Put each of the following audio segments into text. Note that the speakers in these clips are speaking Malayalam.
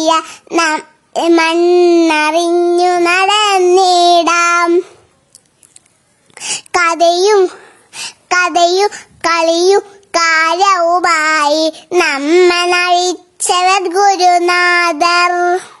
നം- മണ്ണറിഞ്ഞു നടന്നിടാം കഥയും കഥയും കളിയും കാലവുമായി നമ്മനഴിച്ചവർ ഗുരുനാഥർ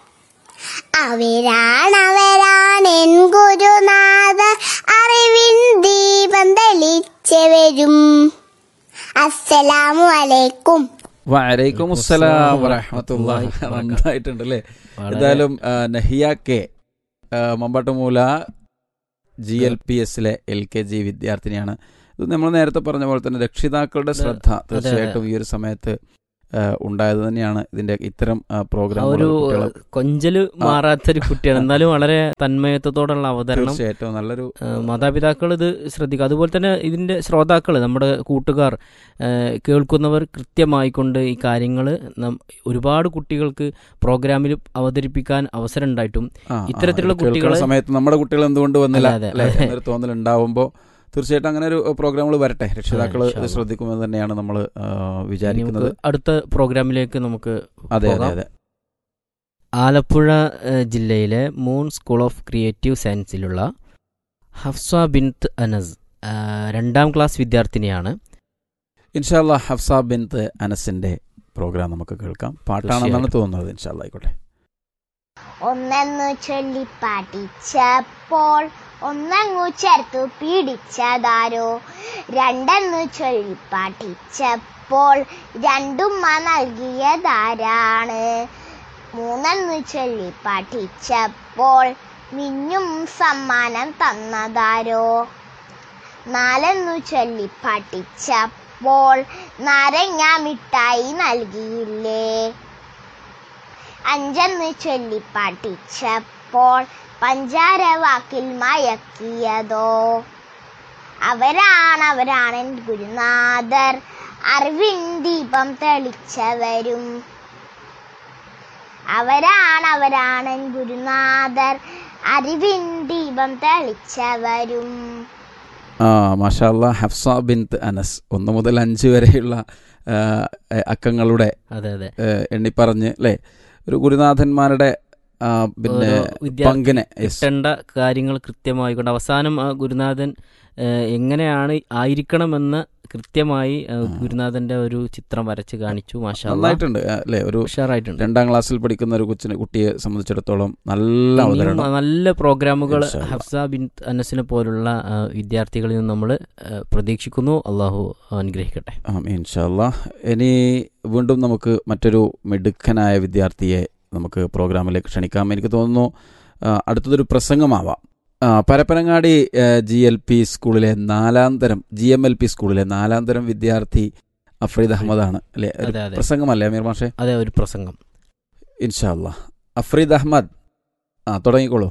അവരാണവരാണെൻ ഗുരുനാഥർ അറിവിൻ ദീപം തെളിച്ചവരും അസ്സലാമു അലൈക്കും വലൈക്കും അസ്സലാം വറഹമത്തുള്ളാഹി നന്നായിട്ടുണ്ട് അല്ലേ എന്തായാലും ആ, നഹിയ കെ ആ, മമ്പാട്ടുമൂല ജി എൽ പി എസിലെ എൽ കെ ജി വിദ്യാർത്ഥിനിയാണ് ഇത് നമ്മൾ നേരത്തെ പറഞ്ഞ പോലെ തന്നെ രക്ഷിതാക്കളുടെ ശ്രദ്ധ തീർച്ചയായിട്ടും ഈ ഒരു സമയത്ത് ആ, ഉണ്ടായത് തന്നെയാണ് ഇതിന്റെ ഇത്തരം ആ പ്രോഗ്രാം ഒരു കൊഞ്ചല് മാറാത്തൊരു കുട്ടിയാണ് എന്നാലും വളരെ തന്മയത്വത്തോടുള്ള അവതരണം തീർച്ചയായിട്ടും നല്ലൊരു ആ, മാതാപിതാക്കൾ ഇത് ശ്രദ്ധിക്കുക അതുപോലെ തന്നെ ഇതിന്റെ ശ്രോതാക്കൾ നമ്മുടെ കൂട്ടുകാർ ആ, കേൾക്കുന്നവർ കൃത്യമായിക്കൊണ്ട് ഈ കാര്യങ്ങൾ ഒരുപാട് കുട്ടികൾക്ക് പ്രോഗ്രാമിൽ അവതരിപ്പിക്കാൻ അവസരം ഉണ്ടായിട്ടും ആ, ആ, ഇത്തരത്തിലുള്ള ഇത് കേൾക്കുന്ന കുട്ടികളെ- സമയത്ത് നമ്മുടെ കുട്ടികൾ എന്തുകൊണ്ട് വന്നില്ല അതെ, അതെ, അല്ലേ അതെ. എന്നൊരു തോന്നൽ ഉണ്ടാവുമ്പോൾ തീർച്ചയായിട്ടും അങ്ങനെ ഒരു പ്രോഗ്രാമുകൾ വരട്ടെ രക്ഷിതാക്കൾ ഇൻഷാ അല്ലാ. ശ്രദ്ധിക്കുമെന്ന് തന്നെയാണ് നമ്മൾ ഇനി വിചാരിക്കുന്നത് നമുക്ക് അടുത്ത പ്രോഗ്രാമിലേക്ക് നമുക്ക് അതെ അതെ പോകാം. അതെ ആലപ്പുഴ ഏഹ്, ജില്ലയിലെ മൂൺ സ്കൂൾ ഓഫ് ക്രിയേറ്റീവ് സയൻസിലുള്ള ഹഫ്സ ബിൻത്ത് അനസ് ആ, രണ്ടാം ക്ലാസ് വിദ്യാർത്ഥിനിയാണ് ഇൻഷാല്ല ഹഫ്സ ബിൻത്ത് അനസിന്റെ പ്രോഗ്രാം നമുക്ക് കേൾക്കാം പാട്ടാണെന്നാണ് തീർച്ചയായിട്ടും. തോന്നുന്നത് ഇൻഷാല്ല ആയിക്കോട്ടെ ഒന്നെന്നു ചൊല്ലി പാട്ടിച്ചപ്പോൾ ഒന്നങ്ങു ചേർത്തു പിടിച്ചതാരോ രണ്ടെന്നു ചൊല്ലി പാട്ടിച്ചപ്പോൾ രണ്ടുമ്മ നൽകിയതാരാണ് മൂന്നെന്നു ചൊല്ലി പാട്ടിച്ചപ്പോൾ മിന്നും സമ്മാനം തന്നതാരോ നാലെന്നു ചൊല്ലി പാട്ടിച്ചപ്പോൾ നാരങ്ങ മിഠായി നൽകിയില്ലേ അഞ്ചെന്ന് ചൊല്ലി പാട്ടിച്ചപ്പോൾ പഞ്ചാര വാക്കിൽ മയക്കിയതോ അവരാണ് അവരാണ് ഗുരുനാഥർ അറിവിൻ ദീപം തെളിച്ചവരും അവരാണ് അവരാണ് ഗുരുനാഥർ അറിവിൻ ദീപം തെളിച്ചവരും ആ മാഷാല്ല ഹഫ്സ ബിൻത്ത് അനസ് ഒന്ന് മുതൽ അഞ്ച് വരെയുള്ള ആ, അക്കങ്ങളുടെ അതെ അതെ ആ, എണ്ണിപ്പറഞ്ഞ് അല്ലേ ഒരു ഗുരുനാഥന്മാരുടെ ആ, പിന്നെ ഓരോ വിദ്യാർത്ഥി പങ്കിനെ yes. കിട്ടേണ്ട കാര്യങ്ങൾ കൃത്യമായിക്കൊണ്ട് അവസാനം ആ ഗുരുനാഥൻ ഏഹ്, എങ്ങനെയാണ് ആയിരിക്കണമെന്ന് കൃത്യമായി ആ, ഗുരുനാഥന്റെ ഒരു ചിത്രം വരച്ച് കാണിച്ചു മാഷാ അല്ലാ. നന്നായിട്ടുണ്ട് ആ, അല്ലേ ഒരു ഉഷാറായിട്ടുണ്ട് രണ്ടാം ക്ലാസ്സിൽ പഠിക്കുന്ന ഒരു കൊച്ചിനെ കുട്ടിയെ സംബന്ധിച്ചിടത്തോളം നല്ല ഇനിയും അവതരണം നല്ല പ്രോഗ്രാമുകൾ ഇൻഷാ അല്ലാ. ഹഫ്സ ബിൻ അനസിനെ പോലുള്ള ആ, വിദ്യാർത്ഥികളിൽ നിന്ന് നമ്മൾ പ്രതീക്ഷിക്കുന്നു അള്ളാഹു അനുഗ്രഹിക്കട്ടെ ആ, ഇൻഷാല്ലാ ഇനി വീണ്ടും നമുക്ക് മറ്റൊരു മിടുക്കനായ വിദ്യാർത്ഥിയെ നമുക്ക് പ്രോഗ്രാമിലേക്ക് ക്ഷണിക്കാം എനിക്ക് തോന്നുന്നു ആ, അടുത്തതൊരു പ്രസംഗമാവാം ആ, പരപ്പനങ്ങാടി ജി എൽ പി സ്കൂളിലെ നാലാം തരം ജി എം എൽ പി സ്കൂളിലെ നാലാം തരം വിദ്യാർത്ഥി അഫ്രീദ് അഹമ്മദാണ് അല്ലേ ഒരു അതെ അതെ പ്രസംഗമല്ലേ അമീർ മാഷെ അതെ ഒരു പ്രസംഗം ഇൻഷാല്ലാ അഫ്രീദ് അഹമ്മദ് ആ തുടങ്ങിക്കോളൂ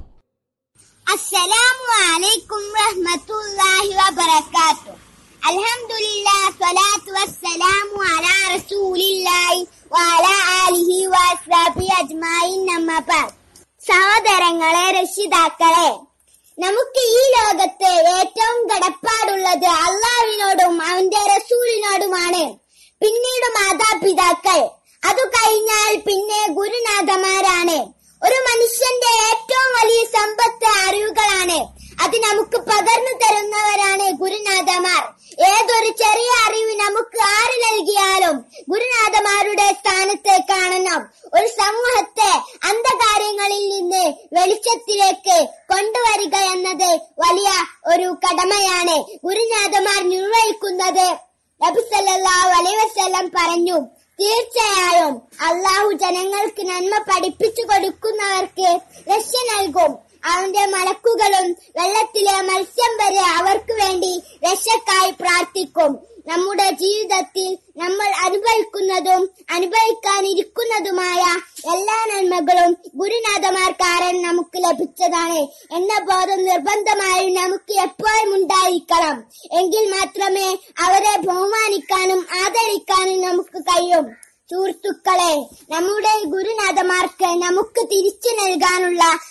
السلام عليكم ورحمة الله وبركاته الحمد لله صلاة والسلام على رسول الله وعلى آله وأصحابه أجمعين أما بعد സഹോദരങ്ങളെ രക്ഷിതാക്കളെ നമുക്ക് ഈ ലോകത്ത് ഏറ്റവും കടപ്പാടുള്ളത് അള്ളാവിനോടും അവന്റെ റസൂലിനോടുമാണ് പിന്നീട് മാതാപിതാക്കൾ അത് കഴിഞ്ഞാൽ പിന്നെ ഗുരുനാഥന്മാരാണ് ഒരു മനുഷ്യന്റെ ഏറ്റവും വലിയ സമ്പത്ത് അറിവുകളാണ് അത് നമുക്ക് പകർന്നു തരുന്നവരാണ് ഗുരുനാഥമാർ ഏതൊരു ചെറിയ അറിവ് നമുക്ക് ആര് നൽകിയാലും ഗുരുനാഥമാരുടെ സ്ഥാനത്ത് കാണണം ഒരു സമൂഹത്തെ അന്ധകാര്യങ്ങളിൽ നിന്ന് വെളിച്ചത്തിലേക്ക് കൊണ്ടുവരിക എന്നത് വലിയ ഒരു കടമയാണ് ഗുരുനാഥമാർ നിർവഹിക്കുന്നത് നബി സല്ലല്ലാഹു അലൈഹി വസല്ലം പറഞ്ഞു തീർച്ചയായും അള്ളാഹു ജനങ്ങൾക്ക് നന്മ പഠിപ്പിച്ചു കൊടുക്കുന്നവർക്ക് രക്ഷ നൽകും അവന്റെ മലക്കുകളും വെള്ളത്തിലെ മത്സ്യം വരെ അവർക്ക് വേണ്ടി രക്ഷക്കായി പ്രാർത്ഥിക്കും നമ്മുടെ ജീവിതത്തിൽ നമ്മൾ അനുഭവിക്കുന്നതും അനുഭവിക്കാനിരിക്കുന്നതുമായ എല്ലാ നന്മകളും ഗുരുനാഥമാർ കാരണം നമുക്ക് ലഭിച്ചതാണ് എന്ന ബോധം നിർബന്ധമായും നമുക്ക് എപ്പോഴും ഉണ്ടായിരിക്കണം എങ്കിൽ മാത്രമേ അവരെ ബഹുമാനിക്കാനും ആദരിക്കാനും നമുക്ക് കഴിയും സുഹൃത്തുക്കളെ നമ്മുടെ ഗുരുനാഥമാർക്ക് നമുക്ക് തിരിച്ചു നൽകാനുള്ള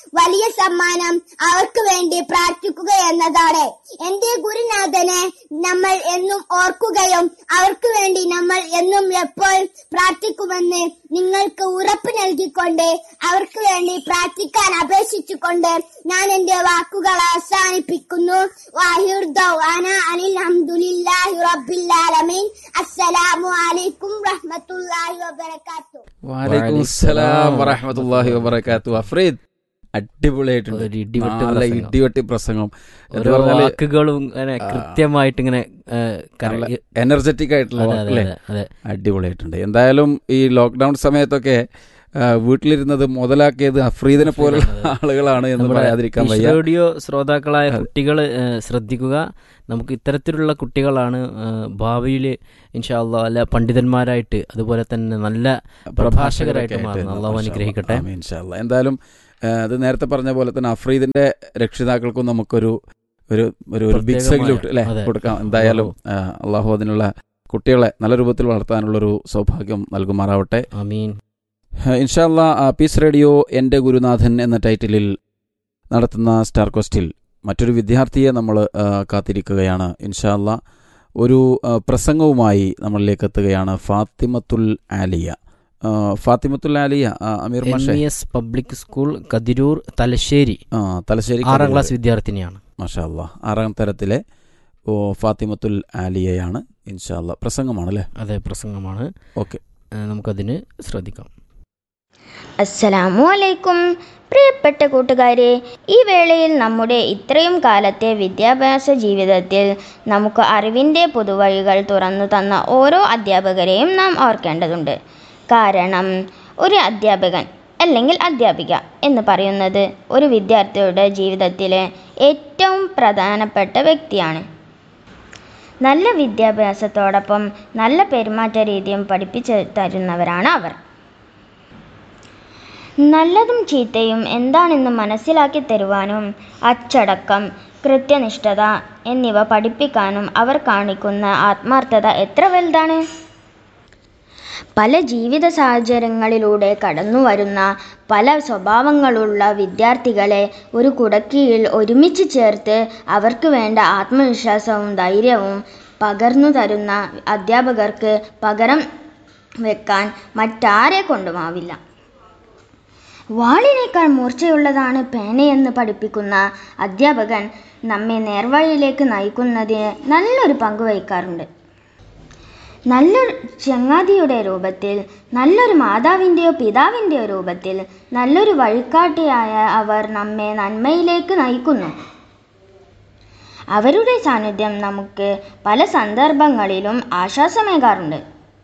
വലിയ സമ്മാനം അവർക്ക് വേണ്ടി പ്രാർത്ഥിക്കുക എന്നതാണ് എന്റെ ഗുരുനാഥനെ നമ്മൾ എന്നും ഓർക്കുകയും അവർക്ക് വേണ്ടി നമ്മൾ എന്നും എപ്പോഴും പ്രാർത്ഥിക്കുമെന്ന് നിങ്ങൾക്ക് ഉറപ്പ് നൽകിക്കൊണ്ട് അവർക്ക് വേണ്ടി പ്രാർത്ഥിക്കാൻ അപേക്ഷിച്ചുകൊണ്ട് ഞാൻ എന്റെ വാക്കുകൾ അവസാനിപ്പിക്കുന്നു വാഹിർ ദൗആന അനിൽ ഹംദുലില്ലാഹി റബ്ബിൽ ആലമീൻ അസ്സലാമു അലൈക്കും റഹ്മത്തുള്ളാഹി വബറകാതുഹു വലൈക്കും സലാം വറഹമത്തല്ലാഹി വബറകാത്തു അഫ്രീദ് അടിപൊളിയായിട്ടുണ്ട് ഒരു ഇടിവെട്ട് നല്ല പ്രസംഗം. ഇടിവെട്ടി പ്രസംഗം എന്ന് ഓരോ പറഞ്ഞാല് വാക്കുകളും ഇങ്ങനെ കൃത്യമായിട്ട് ഇങ്ങനെ ഏ, കര- നല്ല എനർജറ്റിക് ആയിട്ടുള്ള അതെ, അതെ, വാക്കല്ലേ അതെ, അതെ. അടിപൊളിയായിട്ടുണ്ട് എന്തായാലും ഈ ലോക്ക്ഡൌൺ സമയത്തൊക്കെ ആ, വീട്ടിലിരുന്നത് മുതലാക്കിയത് അഫ്രീദിനെ പോലുള്ള ആളുകളാണ് എന്ന് നമ്മുടെ പറയാതിരിക്കാൻ ഫിഷ് വയ്യ റേഡിയോ ശ്രോതാക്കളായ കുട്ടികൾ ശ്രദ്ധിക്കുക നമുക്ക് ഇത്തരത്തിലുള്ള കുട്ടികളാണ് ഭാവിയിൽ ഇൻഷാല്ല അല്ല പണ്ഡിതന്മാരായിട്ട് അതുപോലെ തന്നെ നല്ല പ്രഭാഷകരായിട്ട് മാറുന്നത് അള്ളാഹു അനുഗ്രഹിക്കട്ടെ ആമീൻ, ഇൻഷാ അല്ലാ. എന്തായാലും ആ, അത് നേരത്തെ പറഞ്ഞ പോലെ തന്നെ അഫ്രീദിന്റെ രക്ഷിതാക്കൾക്കും നമുക്കൊരു ഒരു ഒരു ഒരു ബിഗ് പ്രത്യേകമായ- സല്യൂട്ട് അല്ലെ അതെ. കൊടുക്കാം എന്തായാലും ആ, അള്ളാഹു അതിനുള്ള കുട്ടികളെ നല്ല രൂപത്തിൽ വളർത്താനുള്ള ഒരു സൗഭാഗ്യം നൽകുമാറാവട്ടെ അമീൻ ഇൻഷാല്ല പീസ് റേഡിയോ എൻ്റെ ഗുരുനാഥൻ എന്ന ടൈറ്റിലിൽ നടത്തുന്ന സ്റ്റാർ ക്വസ്റ്റിൽ മറ്റൊരു വിദ്യാർത്ഥിയെ നമ്മൾ കാത്തിരിക്കുകയാണ് ഇൻഷാല്ല ഒരു ആ, പ്രസംഗവുമായി നമ്മളിലേക്ക് എത്തുകയാണ് ഫാത്തിമത്തുൽ ആലിയ ആ, ഫാത്തിമത്തുൽ ആലിയ ആ, അമീർ എം മാഷെ E S public school Kathiroor Thalassery ആ, തലശ്ശേരി ആറാം ക്ലാസ് വിദ്യാർത്ഥിനിയാണ് മാഷാല്ല ആറാം തരത്തിലെ ഓ ഫാത്തിമത്തുൽ ആലിയയാണ് ഇൻഷാല്ല പ്രസംഗമാണല്ലേ അതെ പ്രസംഗമാണ് ഓക്കെ ഏ, നമുക്കതിന് ശ്രദ്ധിക്കാം അസ്സലാമു അലൈക്കും പ്രിയപ്പെട്ട കൂട്ടുകാരെ ഈ വേളയിൽ നമ്മുടെ ഇത്രയും കാലത്തെ വിദ്യാഭ്യാസ ജീവിതത്തിൽ നമുക്ക് അറിവിൻ്റെ പുതുവഴികൾ തുറന്നു തന്ന ഓരോ അധ്യാപകരെയും നാം ഓർക്കേണ്ടതുണ്ട് കാരണം ഒരു അധ്യാപകൻ അല്ലെങ്കിൽ അധ്യാപിക എന്ന് പറയുന്നത് ഒരു വിദ്യാർത്ഥിയുടെ ജീവിതത്തിലെ ഏറ്റവും പ്രധാനപ്പെട്ട വ്യക്തിയാണ് നല്ല വിദ്യാഭ്യാസത്തോടൊപ്പം നല്ല പെരുമാറ്റ രീതിയും പഠിപ്പിച്ചു തരുന്നവരാണ് അവർ നല്ലതും ചീത്തയും എന്താണെന്ന് മനസ്സിലാക്കി തരുവാനും അച്ചടക്കം കൃത്യനിഷ്ഠത എന്നിവ പഠിപ്പിക്കാനും അവർ കാണിക്കുന്ന ആത്മാർത്ഥത എത്ര വലുതാണ് പല ജീവിത സാഹചര്യങ്ങളിലൂടെ കടന്നു വരുന്ന പല സ്വഭാവങ്ങളുള്ള വിദ്യാർത്ഥികളെ ഒരു കുടക്കീഴിൽ ഒരുമിച്ച് ചേർത്ത് അവർക്ക് വേണ്ട ആത്മവിശ്വാസവും ധൈര്യവും പകർന്നു തരുന്ന അധ്യാപകർക്ക് പകരം വെക്കാൻ മറ്റാരെ കൊണ്ടുമാവില്ല വാളിനേക്കാൾ മൂർച്ചയുള്ളതാണ് പേനയെന്ന് പഠിപ്പിക്കുന്ന അധ്യാപകൻ നമ്മെ നേർവഴിയിലേക്ക് നയിക്കുന്നതിന് നല്ലൊരു പങ്ക് വഹിക്കാറുണ്ട് നല്ലൊരു ചങ്ങാതിയുടെ രൂപത്തിൽ നല്ലൊരു മാതാവിൻ്റെയോ പിതാവിൻ്റെയോ രൂപത്തിൽ നല്ലൊരു വഴികാട്ടിയായ അവർ നമ്മെ നന്മയിലേക്ക് നയിക്കുന്നു അവരുടെ സാന്നിധ്യം നമുക്ക് പല സന്ദർഭങ്ങളിലും ആശ്വാസമേകാറുണ്ട്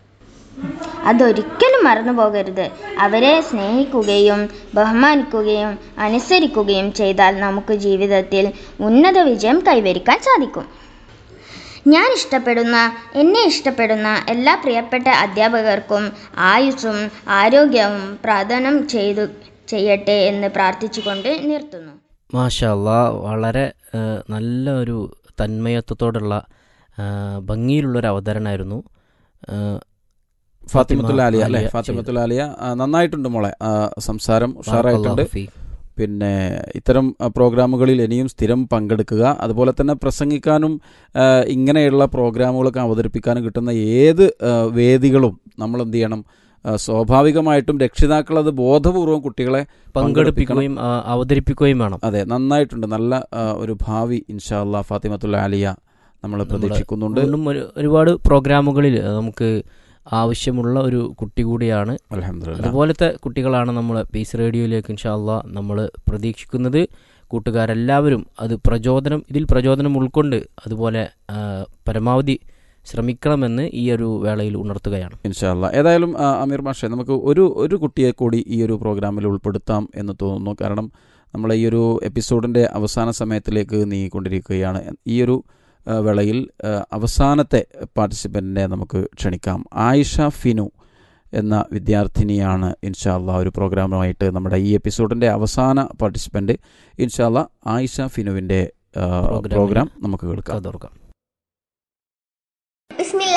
അതൊരിക്കലും മറന്നു പോകരുത് അവരെ സ്നേഹിക്കുകയും ബഹുമാനിക്കുകയും അനുസരിക്കുകയും ചെയ്താൽ നമുക്ക് ജീവിതത്തിൽ ഉന്നത വിജയം കൈവരിക്കാൻ സാധിക്കും ഞാൻ ഇഷ്ടപ്പെടുന്ന എന്നെ ഇഷ്ടപ്പെടുന്ന എല്ലാ പ്രിയപ്പെട്ട അധ്യാപകർക്കും ആയുസ്സും ആരോഗ്യവും പ്രദാനം ചെയ്തു ചെയ്യട്ടെ എന്ന് പ്രാർത്ഥിച്ചുകൊണ്ട് നിർത്തുന്നു മാഷാ അല്ലാ വളരെ ഏ, നല്ല ഒരു തന്മയത്വത്തോടുള്ള ഏ, ഭംഗിയിലുള്ളൊരു അവതരണമായിരുന്നു ഏ, ഫാത്തിമത്തുൽ ആലിയ അല്ലെ ആലിയ ഫാത്തിമത്തുൽ ആലിയ ആ, നന്നായിട്ടുണ്ട് മോളെ ആ, സംസാരം ഉഷാറായിട്ടുണ്ട് ബാറക്കല്ലാഹു ഫീക്ക്. പിന്നെ ഇത്തരം ആ, പ്രോഗ്രാമുകളിൽ ഇനിയും സ്ഥിരം പങ്കെടുക്കുക അതുപോലെ തന്നെ പ്രസംഗിക്കാനും ആ, ഇങ്ങനെയുള്ള പ്രോഗ്രാമുകളൊക്കെ അവതരിപ്പിക്കാനും കിട്ടുന്ന ഏത് ആ, വേദികളും നമ്മൾ എന്ത് ചെയ്യണം ആ, സ്വാഭാവികമായിട്ടും രക്ഷിതാക്കൾ അത് ബോധപൂർവം കുട്ടികളെ പങ്കെടുപ്പിക്കുകയും ആ, അവതരിപ്പിക്കുകയും വേണം അതെ നന്നായിട്ടുണ്ട് നല്ല ആ, ഒരു ഭാവി ഇൻഷാല്ല ഫാത്തിമത്തുൽ ആലിയ നമ്മൾ പ്രതീക്ഷിക്കുന്നുണ്ട് വീണ്ടും ഒരു ഒരുപാട് പ്രോഗ്രാമുകളിൽ നമുക്ക് ആവശ്യമുള്ള ഒരു കുട്ടി കൂടിയാണ് അലഹമില്ല അതുപോലത്തെ കുട്ടികളാണ് നമ്മൾ പീസ് റേഡിയോയിലേക്ക് ഇൻഷാല്ല നമ്മൾ പ്രതീക്ഷിക്കുന്നത് കൂട്ടുകാരെല്ലാവരും അത് പ്രചോദനം ഇതിൽ പ്രചോദനം ഉൾക്കൊണ്ട് അതുപോലെ ആ, പരമാവധി ശ്രമിക്കണമെന്ന് ഈ ഒരു വേളയിൽ ഉണർത്തുകയാണ് ഇൻഷാല്ല ഏതായാലും ആ, അമീർ മാഷെ നമുക്ക് ഒരു ഒരു കുട്ടിയെ കൂടി ഈ ഒരു പ്രോഗ്രാമിൽ ഉൾപ്പെടുത്താം എന്ന് തോന്നുന്നു കാരണം നമ്മൾ ഈ ഒരു എപ്പിസോഡിൻ്റെ അവസാന സമയത്തിലേക്ക് നീങ്ങിക്കൊണ്ടിരിക്കുകയാണ് ഈ ഒരു ആ, വേളയിൽ ആ, അവസാനത്തെ പാർട്ടിസിപ്പൻറ്റിനെ നമുക്ക് ക്ഷണിക്കാം ആയിഷ ഫിനു എന്ന വിദ്യാർത്ഥിനിയാണ് ഇൻഷാല്ല ഒരു പ്രോഗ്രാമുമായിട്ട് നമ്മുടെ ഈ എപ്പിസോഡിൻ്റെ അവസാന പാർട്ടിസിപ്പൻറ്റ് ഇൻഷാല്ല ആയിഷ ഫിനുവിൻ്റെ ആ, പ്രോഗ്രാമിൽ പ്രോഗ്രാം നമുക്ക് കേൾക്കാം കഥോർക്കാം بسم الله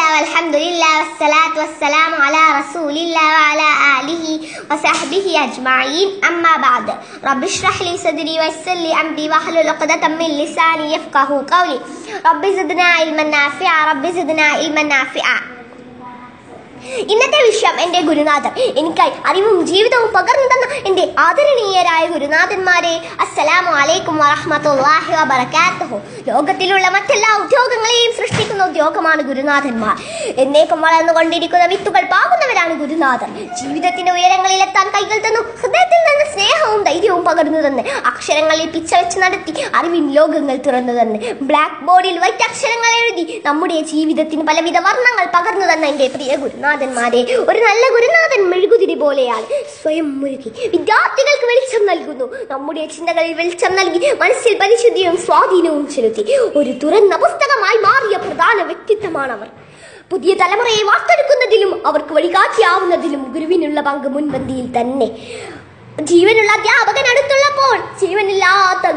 والحمد لله والصلاة والسلام على رسول الله وعلى آله وصحبه أجمعين أما بعد رب اشرح لي صدري ويسر لي أمري واحلل عقدة من لساني يفقه قولي رب زدنا علما نافعا رب زدنا علما نافعا ഇന്നത്തെ വിഷയം എൻ്റെ ഗുരുനാഥൻ എനിക്കായി അറിവും ജീവിതവും പകർന്നു തന്ന എൻ്റെ ആദരണീയരായ ഗുരുനാഥന്മാരെ അസ്സലാമു അലൈക്കും വറഹ്മത്തുള്ളാഹി വബറകാതുഹു ലോകത്തിലുള്ള മറ്റെല്ലാ ഉദ്യോഗങ്ങളെയും സൃഷ്ടിക്കുന്ന ഉദ്യോഗമാണ് ഗുരുനാഥന്മാർ എന്നേക്കും വളർന്നുകൊണ്ടിരിക്കുന്ന വിത്തുകൾ പാകുന്നവരാണ് ഗുരുനാഥൻ ജീവിതത്തിന്റെ ഉയരങ്ങളിലെത്താൻ കൈകൾ തന്നു ഹൃദയത്തിൽ നിന്ന് സ്നേഹവും ധൈര്യവും പകർന്നു തന്നെ അക്ഷരങ്ങളിൽ പിച്ച വെച്ച് നടത്തി അറിവിൻ ലോകങ്ങൾ തുറന്നു തന്നെ ബ്ലാക്ക് ബോർഡിൽ വൈറ്റ് അക്ഷരങ്ങൾ എഴുതി നമ്മുടെ ജീവിതത്തിന് പലവിധ വർണ്ണങ്ങൾ പകർന്നു തന്ന എൻ്റെ പ്രിയ ഗുരുനാഥന്മാരെ ഒരു നല്ല ഗുരുനാഥൻ മെഴുകുതിരി പോലെയാണ് സ്വയം മുഴുകി വിദ്യാർത്ഥികൾക്ക് വെളിച്ചം നൽകുന്നു നമ്മുടെ ചിന്തകളിൽ വെളിച്ചം നൽകി മനസ്സിൽ പരിശുദ്ധിയും സ്വാധീനവും ചെലുത്തി ഒരു തുറന്ന പുസ്തകമായി മാറിയ പ്രധാന വ്യക്തിത്വമാണവർ പുതിയ തലമുറയെ വാർത്തെടുക്കുന്നതിലും അവർക്ക് വഴികാട്ടിയാവുന്നതിലും ഗുരുവിനുള്ള പങ്ക് മുൻപന്തിയിൽ തന്നെ ജീവനുള്ള അധ്യാപകൻ അടുത്തുള്ളപ്പോൾ ജീവനില്ലാത്ത